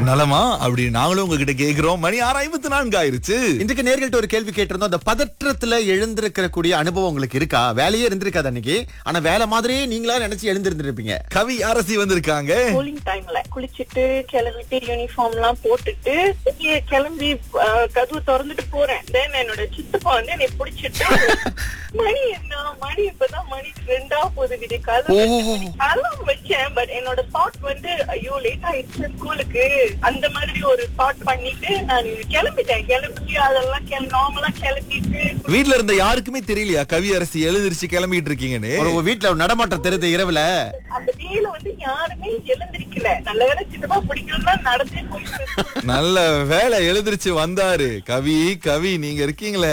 நலமா அப்படி நாங்களும் உங்ககிட்ட கேக்குறோம் மணி ஆறு ஐம்பத்தி நான்கு ஆயிருச்சு இன்றைக்கு நேர்கள்ட்ட ஒரு கேள்வி கேட்டிருந்தோம் அந்த பதற்றத்துல எழுந்திருக்கக்கூடிய அனுபவம் உங்களுக்கு இருக்கா வேலையே இருந்திருக்காது அன்னைக்கு ஆனா வேலை மாதிரியே நீங்களா நினைச்சு எழுந்திருந்திருப்பீங்க கவி அரசி வந்திருக்காங்க ஸ்கூலிங் டைம்ல குளிச்சிட்டு கிளம்பிட்டு யூனிஃபார்ம் எல்லாம் போட்டுட்டு இங்க கிளம்பி அஹ், கதவு திறந்துட்டு போறேன் தென் என்னோட சித்தப்பா வந்து என்னை பிடிச்சிட்டு மணி என்ன மணி இப்பதான் மணி ரெண்டா போகுது விடு அலாம் வச்சேன் பட் என்னோட தாட் வந்து ஐயோ லேட் ஆயிடுச்சு ஸ்கூலுக்கு அந்த மாதிரி ஒரு தாட் பண்ணிட்டு நான் கிளம்பிட்டேன் கிளம்பி அதெல்லாம் நார்மலா கிளம்பிட்டு வீட்ல இருந்த யாருக்குமே தெரியலையா கவி அரசி எழுந்திருச்சு கிளம்பிட்டு இருக்கீங்கன்னு ஒரு உங்க வீட்டுல ஒரு நடமாட்டம் தெரியுது இரவுல அந்த டேல வந்து யாருமே எழுந்திருக்கல நல்ல வேலை சித்தப்பா பிடிக்கணும்னா நடந்தே போயிட்டு நல்ல வேலை எழுந்திருச்சு வந்தாரு கவி கவி நீங்க இருக்கீங்களே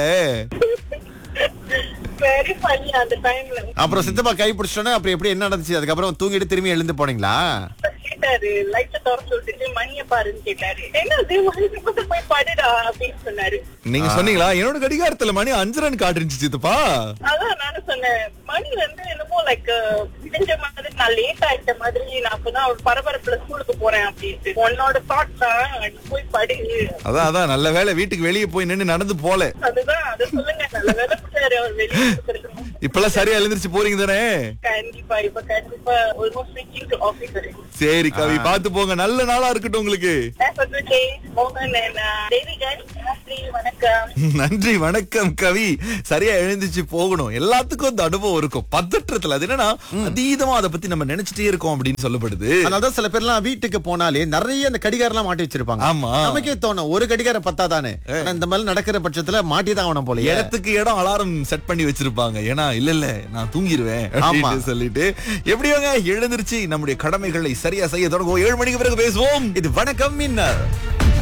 வெரி ஃபன்னி அந்த டைம்ல அப்புறம் சித்தப்பா கை பிடிச்சோன்னே அப்புறம் எப்படி என்ன நடந்துச்சு அதுக்கப்புறம் தூங்கிட்டு திரும்பி எழுந்து போனீங்களா கேட்டாரு லைட்ட திறந்து விட்டுட்டு மணிய பாருன்னு கேட்டாரு என்னது மணி பக்கத்துல போய் படுடா அப்படின்னு சொன்னாரு நீங்க சொன்னீங்களா என்னோட கடிகாரத்துல மணி அஞ்சரன் காட்டுருச்சு சித்தப்பா அதான் நானும் சொன்னேன் மணி வந்து என்னமோ லைக் விடிஞ்ச மாதிரி நான் லேட் ஆயிட்ட மாதிரி நான் அப்பதான் ஒரு பரபரப்புல ஸ்கூலுக்கு போறேன் அப்படின்ட்டு உன்னோட தாட் தான் நீ போய் படு அதான் அதான் நல்ல வேலை வீட்டுக்கு வெளியே போய் நின்னு நடந்து போல அதுதான் அதை சொல்லுங்க நல்ல வேலை கொடுத்தாரு அவர் வெளியே கொடுத்துருக்கணும் இப்பெல்லாம் சரியா எழுந்திருச்சு போறீங்க தானே கண்டிப்பா இப்ப கண்டிப்பா ஆல்மோஸ்ட் ஸ்விட்சிங் டு ஆபீஸ் சரி கவி பாத்து போங்க நல்ல நாளா இருக்கட்டும் உங்களுக்கு Have a good day, Mohan and uh, Devigan. நன்றி வணக்கம் நன்றி வணக்கம் கவி சரியா எழுந்திருச்சு போகணும் எல்லாத்துக்கும் அந்த அனுபவம் இருக்கும் பதற்றத்துல அது என்னன்னா அதீதமா அதை பத்தி நம்ம நினைச்சிட்டே இருக்கோம் அப்படின்னு சொல்லப்படுது அதனாலதான் சில பேர்லாம் வீட்டுக்கு போனாலே நிறைய அந்த கடிகாரம் எல்லாம் மாட்டி வச்சிருப்பாங்க ஆமா. நமக்கே தோணும் ஒரு கடிகாரம் பத்தாதானே ஆனா இந்த மாதிரி நடக்கிற பட்சத்துல மாட்டி தான் ஆகணும் போல இடத்துக்கு இடம் அலாரம் செட் பண்ணி வச்சிருப்பாங்க ஏன்னா இல்ல இல்ல நான் தூங்கிடுவேன் ஆமா. அப்படின்னு சொல்லிட்டு எப்படியோங்க எழுந்திருச்சு நம்முடைய கடமைகளை சரியா செய்ய தொடங்குவோம் ஏழு மணிக்கு பிறகு பேசுவோம் இது வணக்கம் மின்னர்